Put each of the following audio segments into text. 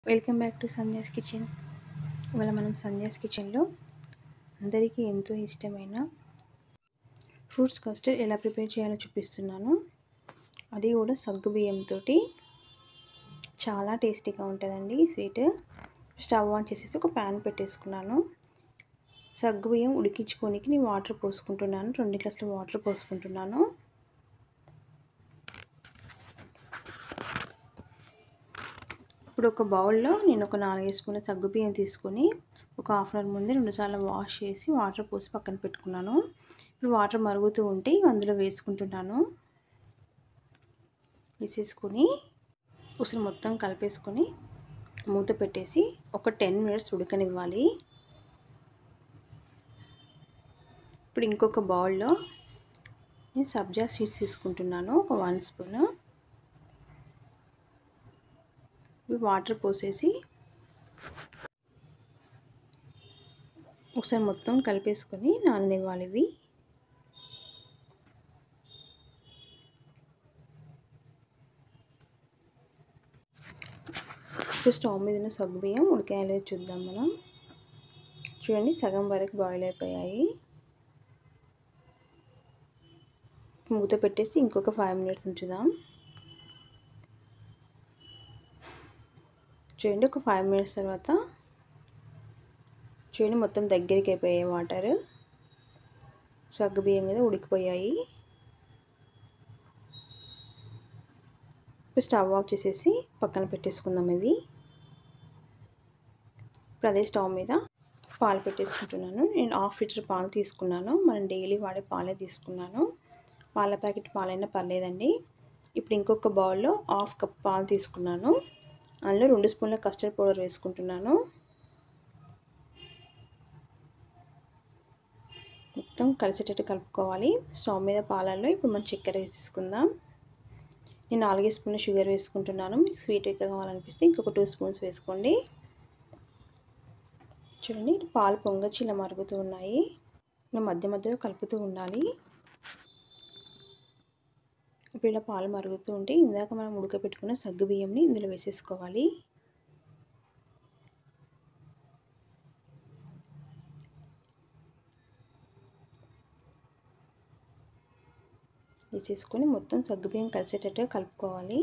welcome back to Sandhya's kitchen ఇవాళ మనం సంధ్యాస్ కిచెన్లో అందరికీ ఎంతో ఇష్టమైన ఫ్రూట్స్ కస్టర్డ్ ఎలా ప్రిపేర్ చేయాలో చూపిస్తున్నాను అది కూడా సగ్గు బియ్యంతో చాలా టేస్టీగా ఉంటుందండి స్వీట్ స్టవ్ ఆన్ చేసేసి ఒక ప్యాన్ పెట్టేసుకున్నాను సగ్గు బియ్యం ఉడికించుకోనికి నేను వాటర్ పోసుకుంటున్నాను రెండు గ్లాసులు వాటర్ పోసుకుంటున్నాను ఇప్పుడు ఒక బౌల్లో నేను ఒక నాలుగైదు స్పూన్ల సగ్గు బియ్యం తీసుకొని ఒక హాఫ్ అన్ అవర్ ముందే రెండుసార్లు వాష్ చేసి వాటర్ పోసి పక్కన పెట్టుకున్నాను ఇప్పుడు వాటర్ మరుగుతూ ఉంటే అందులో వేసుకుంటున్నాను వేసేసుకొని ఉసురు మొత్తం కలిపేసుకొని మూత పెట్టేసి ఒక టెన్ మినిట్స్ ఉడకనివ్వాలి ఇప్పుడు ఇంకొక బౌల్లో నేను సబ్జా సీడ్స్ తీసుకుంటున్నాను ఒక వన్ స్పూన్ వాటర్ పోసేసి ఒకసారి మొత్తం కలిపేసుకొని నాననివ్వాలి ఇవి ఇప్పుడు స్టవ్ మీద ఉన్న సగ్గు బియ్యం ఉడికాయలేదు చూద్దాం మనం చూడండి సగం వరకు బాయిల్ అయిపోయాయి మూత పెట్టేసి ఇంకొక ఫైవ్ మినిట్స్ ఉంచుదాం చూడండి ఒక ఫైవ్ మినిట్స్ తర్వాత చూడండి మొత్తం దగ్గరికి అయిపోయాయి వాటర్ సగ్గు బియ్యం మీద ఉడికిపోయాయి ఇప్పుడు స్టవ్ ఆఫ్ చేసేసి పక్కన పెట్టేసుకుందాం ఇవి ఇప్పుడు అదే స్టవ్ మీద పాలు పెట్టేసుకుంటున్నాను నేను హాఫ్ లీటర్ పాలు తీసుకున్నాను మనం డైలీ వాడే పాలే తీసుకున్నాను పాల ప్యాకెట్ పాలైనా పర్లేదండి ఇప్పుడు ఇంకొక బౌల్లో హాఫ్ కప్ పాలు తీసుకున్నాను అందులో రెండు స్పూన్ల కస్టర్డ్ పౌడర్ వేసుకుంటున్నాను మొత్తం కలిసేటట్టు కలుపుకోవాలి స్టవ్ మీద పాలల్లో ఇప్పుడు మనం చక్కెర వేసేసుకుందాం నేను నాలుగే స్పూన్ల షుగర్ వేసుకుంటున్నాను మీకు స్వీట్ ఎక్కువ కావాలనిపిస్తే ఇంకొక టూ స్పూన్స్ వేసుకోండి చూడండి పాలు పొంగచ్చి ఇలా మరుగుతూ ఉన్నాయి ఇలా మధ్య మధ్యలో కలుపుతూ ఉండాలి ఇప్పుడు ఇలా పాలు మరుగుతూ ఉంటే ఇందాక మనం ఉడకపెట్టుకున్న సగ్గు బియ్యంని ఇందులో వేసేసుకోవాలి వేసేసుకొని మొత్తం సగ్గు బియ్యం కలిసేటట్టుగా కలుపుకోవాలి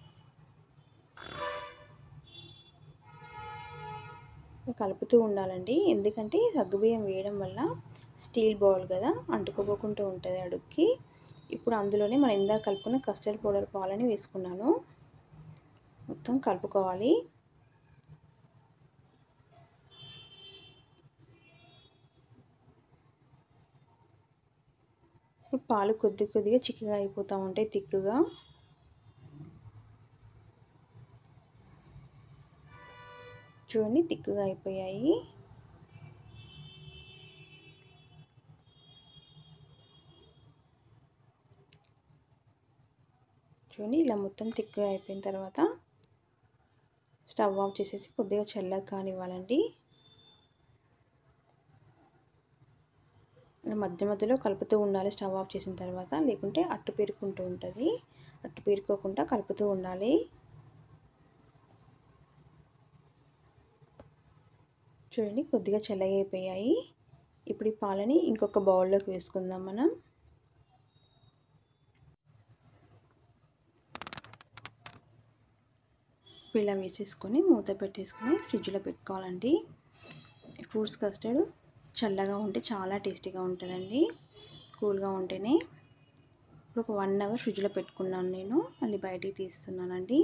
కలుపుతూ ఉండాలండి ఎందుకంటే సగ్గుబియ్యం వేయడం వల్ల స్టీల్ బౌల్ కదా అంటుకోపోకుండా ఉంటుంది అడుగుకి ఇప్పుడు అందులోనే మనం ఇందాక కలుపుకున్న కస్టర్డ్ పౌడర్ పాలని వేసుకున్నాను మొత్తం కలుపుకోవాలి పాలు కొద్ది కొద్దిగా చిక్కగా అయిపోతూ ఉంటాయి తిక్కుగా చూడండి తిక్కుగా అయిపోయాయి చూడండి ఇలా మొత్తం తిక్కుగా అయిపోయిన తర్వాత స్టవ్ ఆఫ్ చేసేసి కొద్దిగా చల్లగా కానివ్వాలండి మధ్య మధ్యలో కలుపుతూ ఉండాలి స్టవ్ ఆఫ్ చేసిన తర్వాత లేకుంటే అట్టు పేరుకుంటూ ఉంటుంది అట్టు పేరుకోకుండా కలుపుతూ ఉండాలి చూడండి కొద్దిగా చల్లగైపోయాయి ఇప్పుడు ఈ పాలని ఇంకొక బౌల్లోకి వేసుకుందాం మనం ఇలా వేసేసుకొని మూత పెట్టేసుకొని ఫ్రిడ్జ్లో పెట్టుకోవాలండి ఫ్రూట్స్ కస్టర్డ్ చల్లగా ఉంటే చాలా టేస్టీగా ఉంటుందండి కూల్గా ఉంటేనే ఇప్పుడు ఒక వన్ అవర్ ఫ్రిడ్జ్లో పెట్టుకున్నాను నేను మళ్ళీ బయటికి తీస్తున్నానండి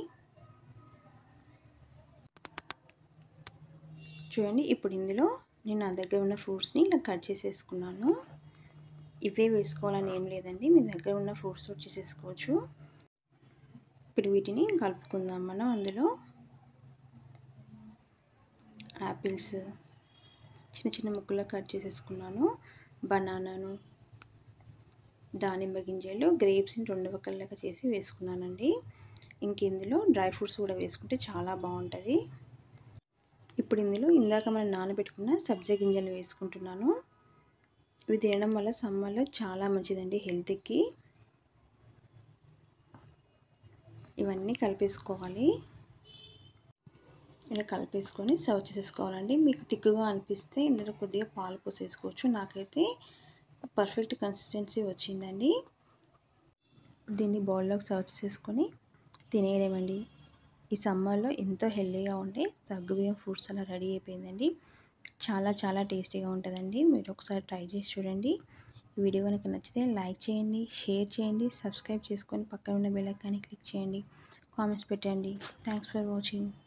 చూడండి ఇప్పుడు ఇందులో నేను నా దగ్గర ఉన్న ఫ్రూట్స్ని ఇలా కట్ చేసేసుకున్నాను ఇవే వేసుకోవాలని ఏం లేదండి మీ దగ్గర ఉన్న ఫ్రూట్స్ చేసేసుకోవచ్చు ఇప్పుడు వీటిని కలుపుకుందాం మనం అందులో యాపిల్స్ చిన్న చిన్న ముక్కలు కట్ చేసేసుకున్నాను బనానాను దానిమ్మ గింజలు గ్రేప్స్ని రెండు పక్కలగా చేసి వేసుకున్నానండి ఇంక ఇందులో డ్రై ఫ్రూట్స్ కూడా వేసుకుంటే చాలా బాగుంటుంది ఇప్పుడు ఇందులో ఇందాక మనం నానబెట్టుకున్న సబ్జా గింజలు వేసుకుంటున్నాను ఇవి తినడం వల్ల సమ్మర్లో చాలా మంచిదండి హెల్త్కి ఇవన్నీ కలిపేసుకోవాలి ఇలా కలిపేసుకొని సర్వ్ చేసేసుకోవాలండి మీకు తిక్కుగా అనిపిస్తే ఇందులో కొద్దిగా పాలు పోసేసుకోవచ్చు నాకైతే పర్ఫెక్ట్ కన్సిస్టెన్సీ వచ్చిందండి దీన్ని బౌల్లోకి సర్వ్ చేసేసుకొని తినేయడమండి ఈ సమ్మర్లో ఎంతో హెల్దీగా ఉండే సగ్గుబియ్యం ఫ్రూట్స్ అలా రెడీ అయిపోయిందండి చాలా చాలా టేస్టీగా ఉంటుందండి మీరు ఒకసారి ట్రై చేసి చూడండి ఈ వీడియో కనుక నచ్చితే లైక్ చేయండి షేర్ చేయండి సబ్స్క్రైబ్ చేసుకొని పక్కన ఉన్న బెల్ ఐకాన్ని క్లిక్ చేయండి కామెంట్స్ పెట్టండి థ్యాంక్స్ ఫర్ వాచింగ్